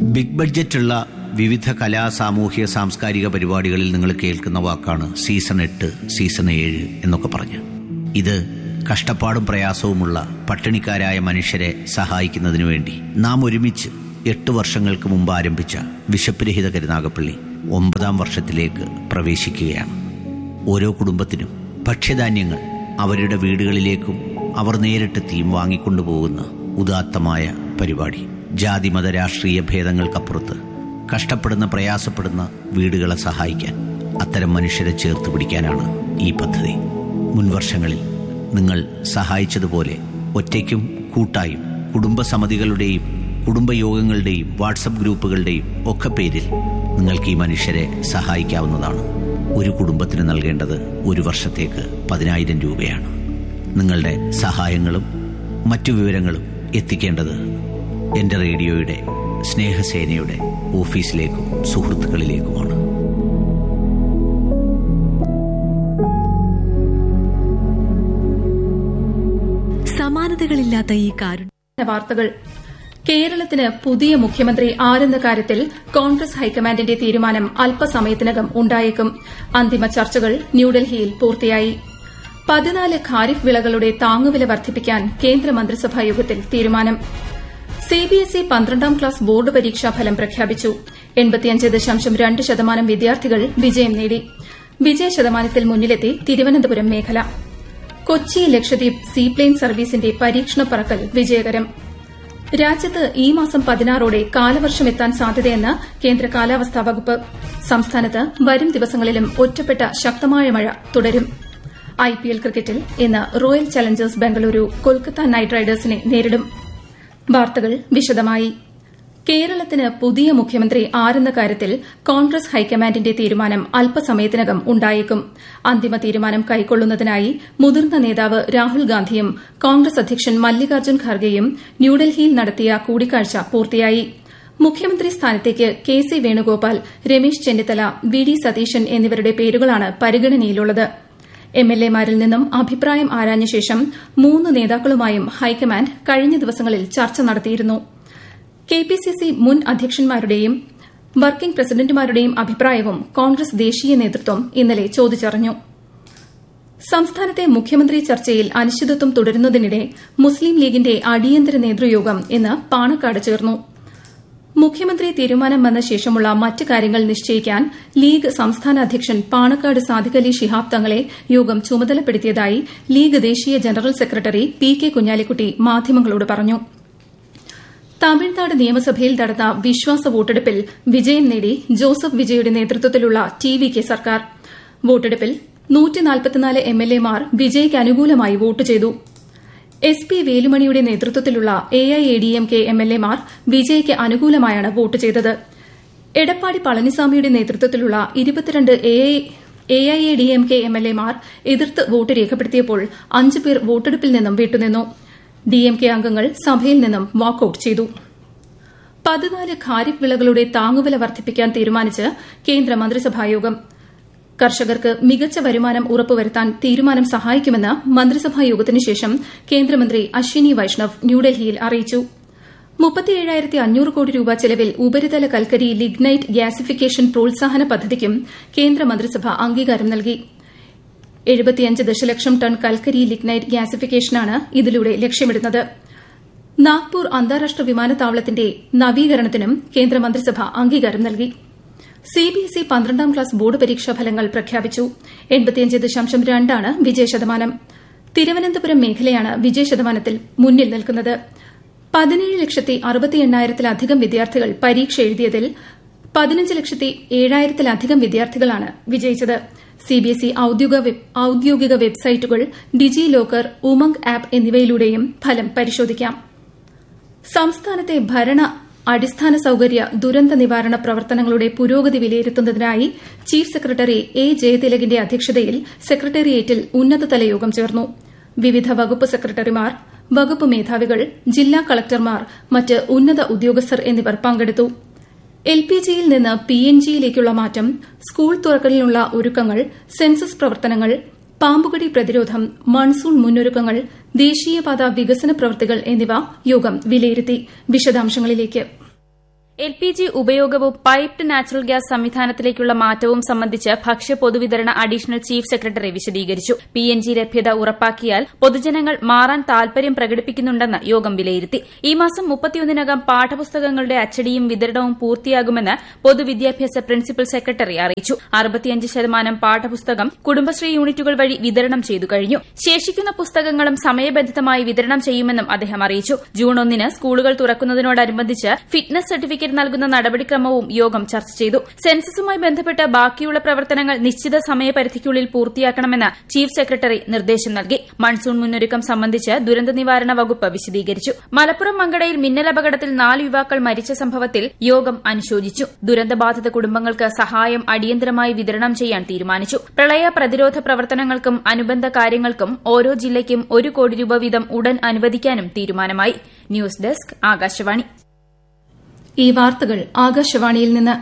big ബഡ്ജറ്റുള്ള വിവിധ കലാ സാമൂഹ്യ സാംസ്കാരിക പരിപാടികളിൽ നിങ്ങൾ കേൾക്കുന്ന വാക്കാണ് സീസൺ എട്ട് സീസൺ ഏഴ് എന്നൊക്കെ പറഞ്ഞ് ഇത് കഷ്ടപ്പാടും പ്രയാസവുമുള്ള പട്ടിണിക്കാരായ മനുഷ്യരെ സഹായിക്കുന്നതിനു വേണ്ടി നാം ഒരുമിച്ച് എട്ട് വർഷങ്ങൾക്ക് മുമ്പ് ആരംഭിച്ച വിശപ്പ് രഹിത കരുനാഗപ്പള്ളി ഒമ്പതാം വർഷത്തിലേക്ക് പ്രവേശിക്കുകയാണ് ഓരോ കുടുംബത്തിനും ഭക്ഷ്യധാന്യങ്ങൾ അവരുടെ വീടുകളിലേക്കും അവർ നേരിട്ടെത്തിയും വാങ്ങിക്കൊണ്ടുപോകുന്ന ഉദാത്തമായ പരിപാടി ജാതിമത രാഷ്ട്രീയ ഭേദങ്ങൾക്കപ്പുറത്ത് കഷ്ടപ്പെടുന്ന പ്രയാസപ്പെടുന്ന വീടുകളെ സഹായിക്കാൻ അത്തരം മനുഷ്യരെ ചേർത്ത് പിടിക്കാനാണ് ഈ പദ്ധതി മുൻവർഷങ്ങളിൽ നിങ്ങൾ സഹായിച്ചതുപോലെ ഒറ്റയ്ക്കും കൂട്ടായും കുടുംബസമിതികളുടെയും കുടുംബയോഗങ്ങളുടെയും വാട്സപ്പ് ഗ്രൂപ്പുകളുടെയും ഒക്കെ പേരിൽ നിങ്ങൾക്ക് ഈ മനുഷ്യരെ സഹായിക്കാവുന്നതാണ് ഒരു കുടുംബത്തിന് നൽകേണ്ടത് ഒരു വർഷത്തേക്ക് പതിനായിരം രൂപയാണ് നിങ്ങളുടെ സഹായങ്ങളും മറ്റു വിവരങ്ങളും എത്തിക്കേണ്ടത് എൻ്റെ റേഡിയോയുടെ സ്നേഹസേനയുടെ ഓഫീസിലേക്കും സുഹൃത്തുക്കളിലേക്കുമാണ് സമാനതകളില്ലാത്ത ഈ കാരുണ്യ വാർത്തകൾ കേരളത്തിന് പുതിയ മുഖ്യമന്ത്രി ആരെന്ന കാര്യത്തിൽ കോൺഗ്രസ് ഹൈക്കമാൻഡിന്റെ തീരുമാനം അല്പസമയത്തിനകം ഉണ്ടായേക്കും അന്തിമ ചർച്ചകൾ ന്യൂഡൽഹിയിൽ പൂർത്തിയായി പതിനാല് ഖാരിഫ് വിളകളുടെ താങ്ങുവില വർദ്ധിപ്പിക്കാൻ കേന്ദ്രമന്ത്രിസഭാ യോഗത്തിൽ തീരുമാനം സിബിഎസ്ഇ പന്ത്രണ്ടാം ക്ലാസ് ബോർഡ് പരീക്ഷാ ഫലം പ്രഖ്യാപിച്ചു രണ്ട് ശതമാനം വിദ്യാർത്ഥികൾ വിജയം നേടി വിജയ ശതമാനത്തിൽ മുന്നിലെത്തി തിരുവനന്തപുരം മേഖല കൊച്ചി ലക്ഷദ്വീപ് സീപ്ലെയിൻ സർവീസിന്റെ പരീക്ഷണ പറക്കൽ വിജയകരം രാജ്യത്ത് ഈ മാസം പതിനാറോടെ കാലവർഷം എത്താൻ സാധ്യതയെന്ന് കേന്ദ്ര കാലാവസ്ഥാ വകുപ്പ് സംസ്ഥാനത്ത് വരും ദിവസങ്ങളിലും ഒറ്റപ്പെട്ട ശക്തമായ മഴ തുടരും ഐപിഎൽ ക്രിക്കറ്റിൽ ഇന്ന് Royal Challengers Bengaluru Kolkata Knight റൈഡേഴ്സിനെ നേരിടും വാർത്തകൾ വിശദമായി കേരളത്തിന് പുതിയ മുഖ്യമന്ത്രി ആരെന്ന കാര്യത്തിൽ കോൺഗ്രസ് ഹൈക്കമാൻഡിന്റെ തീരുമാനം അല്പസമയത്തിനകം ഉണ്ടായേക്കും അന്തിമ തീരുമാനം കൈക്കൊള്ളുന്നതിനായി മുതിർന്ന നേതാവ് രാഹുൽ ഗാന്ധിയും കോൺഗ്രസ് അധ്യക്ഷൻ മല്ലികാർജ്ജുൻ ഖാർഗെയും ന്യൂഡൽഹിയിൽ നടത്തിയ കൂടിക്കാഴ്ച പൂർത്തിയായി മുഖ്യമന്ത്രി സ്ഥാനത്തേക്ക് K C Venugopal Ramesh Chennithala V D Satheesan എന്നിവരുടെ പേരുകളാണ് പരിഗണനയിലുള്ളത് എംഎൽഎമാരിൽ നിന്നും അഭിപ്രായം ആരാഞ്ഞ ശേഷം മൂന്ന് നേതാക്കളുമായും ഹൈക്കമാൻഡ് കഴിഞ്ഞ ദിവസങ്ങളിൽ ചർച്ച നടത്തിയിരുന്നു കെപിസിസി മുൻ അധ്യക്ഷന്മാരുടെയും വർക്കിംഗ് പ്രസിഡന്റുമാരുടെയും അഭിപ്രായവും കോൺഗ്രസ് ദേശീയ നേതൃത്വം ഇന്നലെ ചോദിച്ചറിഞ്ഞു സംസ്ഥാനത്തെ മുഖ്യമന്ത്രി ചർച്ചയിൽ അനിശ്ചിതത്വം തുടരുന്നതിനിടെ മുസ്ലിം ലീഗിന്റെ അടിയന്തര നേതൃയോഗം ഇന്ന് പാണക്കാട് ചേർന്നു മുഖ്യമന്ത്രി തീരുമാനം വന്ന ശേഷമുള്ള മറ്റ് കാര്യങ്ങൾ നിശ്ചയിക്കാൻ ലീഗ് സംസ്ഥാന അധ്യക്ഷൻ പാണക്കാട് സാദിഖ് അലി ശിഹാബ് തങ്ങളെ യോഗം ചുമതലപ്പെടുത്തിയതായി ലീഗ് ദേശീയ general secretary P K Kunhalikutty മാധ്യമങ്ങളോട് പറഞ്ഞു തമിഴ്നാട് നിയമസഭയിൽ നടന്ന വിശ്വാസ വോട്ടെടുപ്പിൽ വിജയം നേടി ജോസഫ് വിജയുടെ നേതൃത്വത്തിലുള്ള ടി വി കെ സർക്കാർ വോട്ടെടുപ്പിൽ എംഎൽഎമാർ വിജയ്ക്ക് അനുകൂലമായി വോട്ട് ചെയ്തു എസ് പി വേലുമണിയുടെ നേതൃത്വത്തിലുള്ള A I A D M K എംഎൽഎമാർ വിജയ്ക്ക് അനുകൂലമായാണ് വോട്ട് ചെയ്തത് എടപ്പാടി പളനിസ്വാമിയുടെ നേതൃത്വത്തിലുള്ള ഇരുപത്തിരണ്ട് A I A D M K എംഎൽഎമാർ എതിർത്ത് വോട്ട് രേഖപ്പെടുത്തിയപ്പോൾ അഞ്ച് പേർ വോട്ടെടുപ്പിൽ നിന്നും വിട്ടുനിന്നു ഡിഎംകെ അംഗങ്ങൾ സഭയിൽ നിന്നും വാക്കൌട്ട് ചെയ്തു പതിനാല് ഖാരിഫ് വിളകളുടെ താങ്ങുവില വർദ്ധിപ്പിക്കാൻ തീരുമാനിച്ച് കേന്ദ്ര മന്ത്രിസഭായോഗം കർഷകർക്ക് മികച്ച വരുമാനം ഉറപ്പുവരുത്താൻ തീരുമാനം സഹായിക്കുമെന്ന് മന്ത്രിസഭാ യോഗത്തിന് ശേഷം കേന്ദ്രമന്ത്രി അശ്വിനി വൈഷ്ണവ് ന്യൂഡൽഹിയിൽ അറിയിച്ചു മുപ്പത്തിയേഴായിരത്തി അഞ്ഞൂറ് കോടി രൂപ ചെലവിൽ ഉപരിതല കൽക്കരി ലിഗ്നൈറ്റ് ഗ്യാസിഫിക്കേഷൻ പ്രോത്സാഹന പദ്ധതിക്കും കേന്ദ്ര മന്ത്രിസഭ അംഗീകാരം നൽകി എഴുപത്തിയഞ്ച് ദശലക്ഷം ടൺ കൽക്കരി ലിഗ്നൈറ്റ് ഗ്യാസിഫിക്കേഷനാണ് ഇതിലൂടെ ലക്ഷ്യമിടുന്നത് നാഗ്പൂർ അന്താരാഷ്ട്ര വിമാനത്താവളത്തിന്റെ നവീകരണത്തിനും കേന്ദ്രമന്ത്രിസഭ അംഗീകാരം നൽകി സിബിഎസ്ഇ പന്ത്രണ്ടാം ക്ലാസ് ബോർഡ് പരീക്ഷാ ഫലങ്ങൾ പ്രഖ്യാപിച്ചു രണ്ടാണ് വിജയശതമാനം തിരുവനന്തപുരം മേഖലയാണ് വിജയശതമാനത്തിൽ മുന്നിൽ നിൽക്കുന്നത് പതിനേഴ് ലക്ഷത്തി അറുപത്തി എണ്ണായിരത്തിലധികം വിദ്യാർത്ഥികൾ പരീക്ഷ എഴുതിയതിൽ പതിനഞ്ച് ലക്ഷത്തി ഏഴായിരത്തിലധികം വിദ്യാർത്ഥികളാണ് വിജയിച്ചത് സിബിഎസ്ഇ ഔദ്യോഗിക വെബ്സൈറ്റുകൾ ഡിജി ലോക്കർ ഉമംഗ് ആപ്പ് എന്നിവയിലൂടെയും ഫലം പരിശോധിക്കാം സംസ്ഥാനത്തെ ഭരണ അടിസ്ഥാന സൌകര്യ ദുരന്ത നിവാരണ പ്രവർത്തനങ്ങളുടെ പുരോഗതി വിലയിരുത്തുന്നതിനായി ചീഫ് സെക്രട്ടറി എ ജയതിലകിന്റെ അധ്യക്ഷതയിൽ സെക്രട്ടേറിയറ്റിൽ ഉന്നതതല യോഗം ചേർന്നു വിവിധ വകുപ്പ് സെക്രട്ടറിമാർ വകുപ്പ് മേധാവികൾ ജില്ലാ കളക്ടർമാർ മറ്റ് ഉന്നത ഉദ്യോഗസ്ഥർ എന്നിവർ പങ്കെടുത്തു എൽ പി ജിയിൽ നിന്ന് പി എൻ ജിയിലേക്കുള്ള മാറ്റം സ്കൂൾ തുറക്കലിനുള്ള ഒരുക്കങ്ങൾ സെൻസസ് പ്രവർത്തനങ്ങൾ പാമ്പുകടി പ്രതിരോധം മൺസൂൺ മുന്നൊരുക്കങ്ങൾ ദേശീയപാത വികസന പ്രവൃത്തികൾ എന്നിവ യോഗം വിലയിരുത്തി വിശദാംശങ്ങളിലേക്ക് എൽ പി ജി ഉപയോഗവും പൈപ്ഡ് നാച്ചുറൽ ഗ്യാസ് സംവിധാനത്തിലേക്കുള്ള മാറ്റവും സംബന്ധിച്ച് ഭക്ഷ്യ പൊതുവിതരണ അഡീഷണൽ ചീഫ് സെക്രട്ടറി വിശദീകരിച്ചു പി എൻ ജി ലഭ്യത ഉറപ്പാക്കിയാൽ പൊതുജനങ്ങൾ മാറാൻ താൽപര്യം പ്രകടിപ്പിക്കുന്നുണ്ടെന്ന് യോഗം വിലയിരുത്തി ഈ മാസം മുപ്പത്തിയൊന്നിനകം പാഠപുസ്തകങ്ങളുടെ അച്ചടിയും വിതരണവും പൂർത്തിയാകുമെന്ന് പൊതുവിദ്യാഭ്യാസ പ്രിൻസിപ്പൽ സെക്രട്ടറി അറിയിച്ചു അറുപത്തിയഞ്ച് ശതമാനം പാഠപുസ്തകം കുടുംബശ്രീ യൂണിറ്റുകൾ വഴി വിതരണം ചെയ്തു കഴിഞ്ഞു ശേഷിക്കുന്ന പുസ്തകങ്ങളും സമയബന്ധിതമായി വിതരണം ചെയ്യുമെന്നും അദ്ദേഹം അറിയിച്ചു ജൂൺ ഒന്നിന് സ്കൂളുകൾ തുറക്കുന്നതിനോടനുബന്ധിച്ച് ഫിറ്റ്നസ് സർട്ടിഫിക്കറ്റ് നൽകുന്ന നടപടിക്രമവും യോഗം ചർച്ച ചെയ്തു സെൻസസുമായി ബന്ധപ്പെട്ട് ബാക്കിയുള്ള പ്രവർത്തനങ്ങൾ നിശ്ചിത സമയപരിധിക്കുള്ളിൽ പൂർത്തിയാക്കണമെന്ന് ചീഫ് സെക്രട്ടറി നിർദ്ദേശം നൽകി മൺസൂൺ മുന്നൊരുക്കം സംബന്ധിച്ച് ദുരന്ത നിവാരണ വകുപ്പ് വിശദീകരിച്ചു മലപ്പുറം മങ്കടയിൽ മിന്നലപകടത്തിൽ നാല് യുവാക്കൾ മരിച്ച സംഭവത്തിൽ യോഗം അനുശോചിച്ചു ദുരന്തബാധിത കുടുംബങ്ങൾക്ക് സഹായം അടിയന്തരമായി വിതരണം ചെയ്യാൻ തീരുമാനിച്ചു പ്രളയ പ്രതിരോധ പ്രവർത്തനങ്ങൾക്കും അനുബന്ധ കാര്യങ്ങൾക്കും ഓരോ ജില്ലയ്ക്കും ഒരു കോടി രൂപ വീതം ഉടൻ അനുവദിക്കാനും തീരുമാനമായി ന്യൂസ് ഡെസ്ക് ആകാശവാണി ഈ വാർത്തകൾ ആകാശവാണിയിൽ നിന്ന്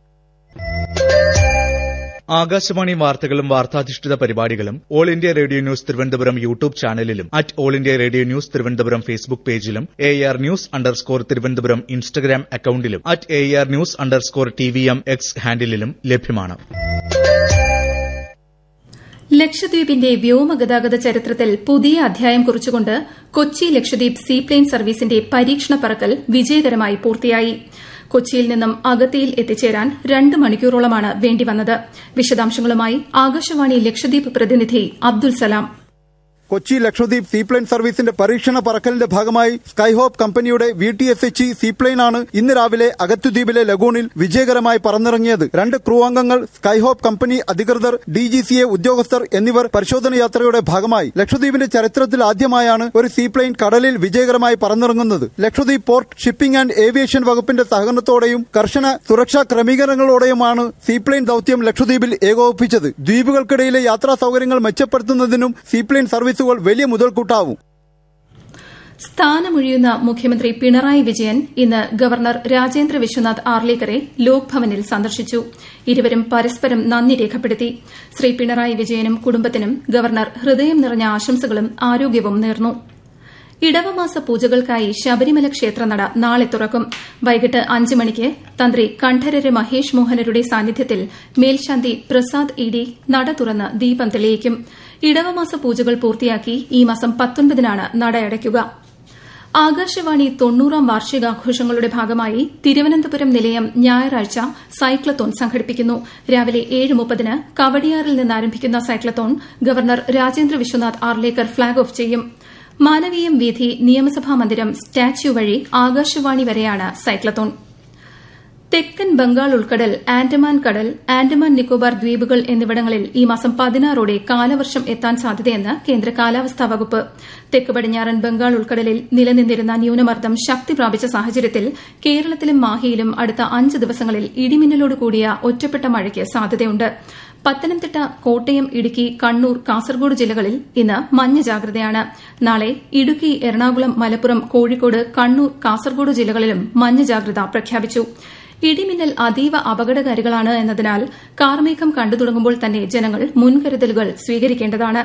ആകാശവാണി വാർത്തകളും വാർത്താധിഷ്ഠിത പരിപാടികളും All India Radio News Thiruvananthapuram YouTube ചാനലിലും at All India Radio News Thiruvananthapuram Facebook പേജിലും A R news underscore Thiruvananthapuram Instagram അക്കൌണ്ടിലും at A R news underscore T V M X ഹാൻഡിലും ലഭ്യമാണ് ലക്ഷദ്വീപിന്റെ വ്യോമഗതാഗത ചരിത്രത്തിൽ പുതിയ അധ്യായം കുറിച്ചുകൊണ്ട് കൊച്ചി ലക്ഷദ്വീപ് സീപ്ലെയിൻ സർവീസിന്റെ പരീക്ഷണ പറക്കൽ വിജയകരമായി പൂർത്തിയായി കൊച്ചിയിൽ നിന്നും അഗത്തിയിൽ എത്തിച്ചേരാൻ രണ്ട് മണിക്കൂറോളമാണ് വേണ്ടിവന്നത് വിശദാംശങ്ങളുമായി ആകാശവാണി ലക്ഷദ്വീപ് പ്രതിനിധി അബ്ദുൽ സലാം കൊച്ചി ലക്ഷദ്വീപ് സീപ്ലെയിൻ സർവീസിന്റെ പരീക്ഷണ പറക്കലിന്റെ ഭാഗമായി സ്കൈഹോപ്പ് കമ്പനിയുടെ V T S H seaplane ആണ് ഇന്ന് രാവിലെ അഗത്തുദ്വീപിലെ ലഗൂണിൽ വിജയകരമായി പറന്നിറങ്ങിയത് രണ്ട് ക്രൂ അംഗങ്ങൾ സ്കൈഹോപ്പ് കമ്പനി അധികൃതർ ഡി ജി സി എ ഉദ്യോഗസ്ഥർ എന്നിവർ പരിശോധന യാത്രയുടെ ഭാഗമായി ലക്ഷദ്വീപിന്റെ ചരിത്രത്തിൽ ആദ്യമായാണ് ഒരു സീപ്ലെയിൻ കടലിൽ വിജയകരമായി പറന്നിറങ്ങുന്നത് Lakshadweep port shipping and aviation വകുപ്പിന്റെ സഹകരണത്തോടെയും കർശന സുരക്ഷാ ക്രമീകരണങ്ങളോടെയുമാണ് സീപ്ലെയിൻ ദൌത്യം ലക്ഷദ്വീപിൽ ഏകോപിപ്പിച്ചത് ദ്വീപുകൾക്കിടയിലെ യാത്രാ സൌകര്യങ്ങൾ മെച്ചപ്പെടുത്തുന്നതിനും സീപ്ലെയിൻ സർവീസുകൾ വലിയ മുതൽക്കൂട്ടാവും സ്ഥാനമൊഴിയുന്ന മുഖ്യമന്ത്രി പിണറായി വിജയൻ ഇന്ന് ഗവർണർ രാജേന്ദ്ര വിശ്വനാഥ് ആർലേക്കറെ ലോക് ഭവനിൽ സന്ദർശിച്ചു ഇരുവരും പരസ്പരം നന്ദി രേഖപ്പെടുത്തി ശ്രീ പിണറായി വിജയനും കുടുംബത്തിനും ഗവർണർ ഹൃദയം നിറഞ്ഞ ആശംസകളും ആരോഗ്യവും നേർന്നു ഇടവമാസ പൂജകൾക്കായി ശബരിമല ക്ഷേത്രനട നാളെ തുറക്കും വൈകിട്ട് അഞ്ച് മണിക്ക് തന്ത്രി കണ്ഠരര് മഹേഷ് മോഹനരുടെ സാന്നിധ്യത്തിൽ മേൽശാന്തി പ്രസാദ് ഇ ഡി നട തുറന്ന് ദീപം തെളിയിക്കും ഇടവമാസ പൂജകൾ പൂർത്തിയാക്കി ഈ മാസം പത്തൊൻപതിനാണ് നട അടയ്ക്കുക ആകാശവാണി തൊണ്ണൂറാം വാർഷികാഘോഷങ്ങളുടെ ഭാഗമായി തിരുവനന്തപുരം നിലയം ഞായറാഴ്ച സൈക്ലത്തോൺ സംഘടിപ്പിക്കുന്നു രാവിലെ ഏഴ് മുപ്പതിന് കവടിയാറിൽ നിന്ന് ആരംഭിക്കുന്ന cyclathon governor Rajendra Vishwanath Arlekar flag off ചെയ്യും മാനവീയം വീഥി നിയമസഭാ മന്ദിരം സ്റ്റാച്യു വഴി ആകാശവാണി വരെയാണ് സൈക്ലത്തോൺ തെക്കൻ ബംഗാൾ ഉൾക്കടൽ ആൻഡമാൻ കടൽ ആൻഡമാൻ നിക്കോബാർ ദ്വീപുകൾ എന്നിവിടങ്ങളിൽ ഈ മാസം പതിനാറോടെ കാലവർഷം എത്താൻ സാധ്യതയെന്ന് കേന്ദ്ര കാലാവസ്ഥാ വകുപ്പ് തെക്ക് പടിഞ്ഞാറൻ ബംഗാൾ ഉൾക്കടലിൽ നിലനിന്നിരുന്ന ന്യൂനമർദ്ദം ശക്തി പ്രാപിച്ച സാഹചര്യത്തിൽ കേരളത്തിലും മാഹിയിലും അടുത്ത അഞ്ച് ദിവസങ്ങളിൽ ഇടിമിന്നലോട് കൂടിയ ഒറ്റപ്പെട്ട മഴയ്ക്ക് സാധ്യതയുണ്ട് പത്തനംതിട്ട കോട്ടയം ഇടുക്കി കണ്ണൂർ കാസർഗോഡ് ജില്ലകളിൽ ഇന്ന് മഞ്ഞ ജാഗ്രതയാണ് നാളെ ഇടുക്കി എറണാകുളം മലപ്പുറം കോഴിക്കോട് കണ്ണൂർ കാസർഗോഡ് ജില്ലകളിലും മഞ്ഞ ജാഗ്രത പ്രഖ്യാപിച്ചു ഇടിമിന്നൽ അതീവ അപകടകാരികളാണ് എന്നതിനാൽ കാർമേഘം കണ്ടു തുടങ്ങുമ്പോൾ തന്നെ ജനങ്ങൾ മുൻകരുതലുകൾ സ്വീകരിക്കേണ്ടതാണ്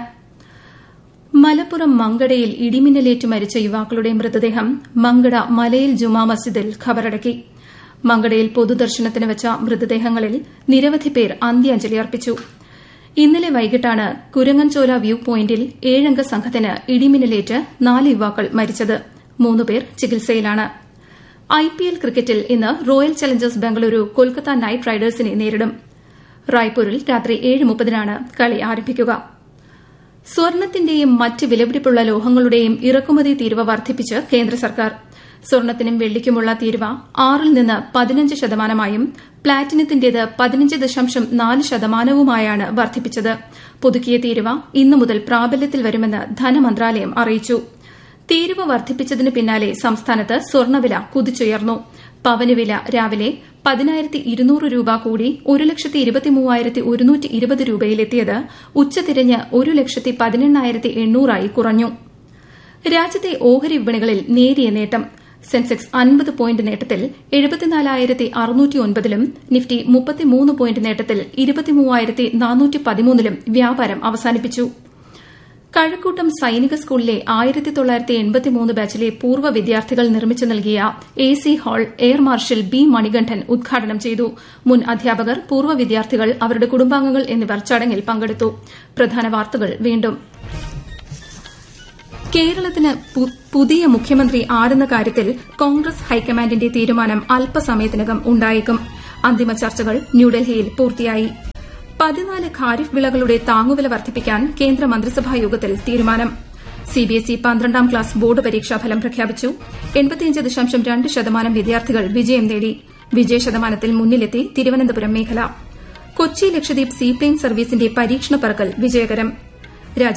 മലപ്പുറം മങ്കടയിൽ ഇടിമിന്നലേറ്റ് മരിച്ച യുവാക്കളുടെ മൃതദേഹം മങ്കട മലയിൽ ജുമാ മസ്ജിദിൽ ഖബറടക്കി മങ്കടയിൽ പൊതുദർശനത്തിന് വെച്ച മൃതദേഹങ്ങളിൽ നിരവധി പേർ അന്ത്യാഞ്ജലി അർപ്പിച്ചു ഇന്നലെ വൈകിട്ടാണ് കുരങ്ങൻചോല വ്യൂ പോയിന്റിൽ ഏഴംഗ സംഘത്തിന് ഇടിമിന്നലേറ്റ് നാല് യുവാക്കൾ മരിച്ചത് മൂന്നുപേർ ചികിത്സയിലാണ് ഐപിഎൽ ക്രിക്കറ്റിൽ ഇന്ന് Royal Challengers Bengaluru Kolkata Knight റൈഡേഴ്സിനെ നേരിടും റായ്പൂരിൽ രാത്രി ഏഴ് മുപ്പതിനാണ് കളി ആരംഭിക്കുക സ്വർണത്തിന്റെയും മറ്റ് വിലപിടിപ്പുള്ള ലോഹങ്ങളുടെയും ഇറക്കുമതി തീരുവ വർദ്ധിപ്പിച്ച് കേന്ദ്ര സർക്കാർ സ്വർണത്തിനും വെള്ളിക്കുമുള്ള തീരുവ ആറിൽ നിന്ന് പതിനഞ്ച് ശതമാനമായും പ്ലാറ്റിനത്തിന്റേത് പതിനഞ്ച് ദശാംശം നാല് ശതമാനവുമായാണ് വർദ്ധിപ്പിച്ചത് പുതുക്കിയ തീരുവ ഇന്നു മുതൽ പ്രാബല്യത്തിൽ വരുമെന്ന് ധനമന്ത്രാലയം അറിയിച്ചു തീരുവ വർദ്ധിപ്പിച്ചതിന് പിന്നാലെ സംസ്ഥാനത്ത് സ്വർണ്ണവില കുതിച്ചുയർന്നു പവന് വില രാവിലെ പതിനായിരത്തി ഇരുന്നൂറ് രൂപ കൂടി ഒരു ലക്ഷത്തി ഇരുപത്തിമൂവായിരത്തി ഒരുന്നൂറ്റി ഇരുപത് രൂപയിലെത്തിയത് ഉച്ചതിരിഞ്ഞ് ഒരു ലക്ഷത്തി പതിനെണ്ണായിരത്തി എണ്ണൂറായി കുറഞ്ഞു രാജ്യത്തെ ഓഹരി വിപണികളിൽ നേരിയ നേട്ടം സെൻസെക്സ് അൻപത് പോയിന്റ് നേട്ടത്തിൽ എഴുപത്തിനാലായിരത്തി അറുന്നൂറ്റി ഒൻപതിലും നിഫ്റ്റി മുപ്പത്തിമൂന്ന് പോയിന്റ് നേട്ടത്തിൽ ഇരുപത്തിമൂവായിരത്തി നാനൂറ്റി പതിമൂന്നിലും വ്യാപാരം അവസാനിപ്പിച്ചു കഴക്കൂട്ടം സൈനിക സ്കൂളിലെ ആയിരത്തി തൊള്ളായിരത്തി എൺപത്തിമൂന്ന് ബാച്ചിലെ പൂർവ്വ വിദ്യാർത്ഥികൾ നിർമ്മിച്ചു നൽകിയ A C hall air marshal B Manikandan ഉദ്ഘാടനം ചെയ്തു മുൻ അധ്യാപകർ പൂർവ്വ വിദ്യാർത്ഥികൾ അവരുടെ കുടുംബാംഗങ്ങൾ എന്നിവർ ചടങ്ങിൽ പങ്കെടുത്തു പ്രധാന വാർത്തകൾ വീണ്ടും കേരളത്തിന് പുതിയ മുഖ്യമന്ത്രി ആരെന്ന കാര്യത്തിൽ കോൺഗ്രസ് ഹൈക്കമാൻഡിന്റെ തീരുമാനം അല്പസമയത്തിനകം ഉണ്ടായേക്കും അന്തിമ ചർച്ചകൾ ന്യൂഡൽഹിയിൽ പൂർത്തിയായി പതിനാല് ഖാരിഫ് വിളകളുടെ താങ്ങുവില വർദ്ധിപ്പിക്കാൻ കേന്ദ്ര മന്ത്രിസഭാ യോഗത്തിൽ തീരുമാനം സിബിഎസ്ഇ പന്ത്രണ്ടാം ക്ലാസ് ബോർഡ് പരീക്ഷാഫലം പ്രഖ്യാപിച്ചു ശതമാനം വിദ്യാർത്ഥികൾ വിജയം നേടി വിജയശതമാനത്തിൽ മുന്നിലെത്തി തിരുവനന്തപുരം മേഖല കൊച്ചി ലക്ഷദ്വീപ് സീപ്ലെയിൻ സർവീസിന്റെ പരീക്ഷണ പറക്കൽ വിജയകരം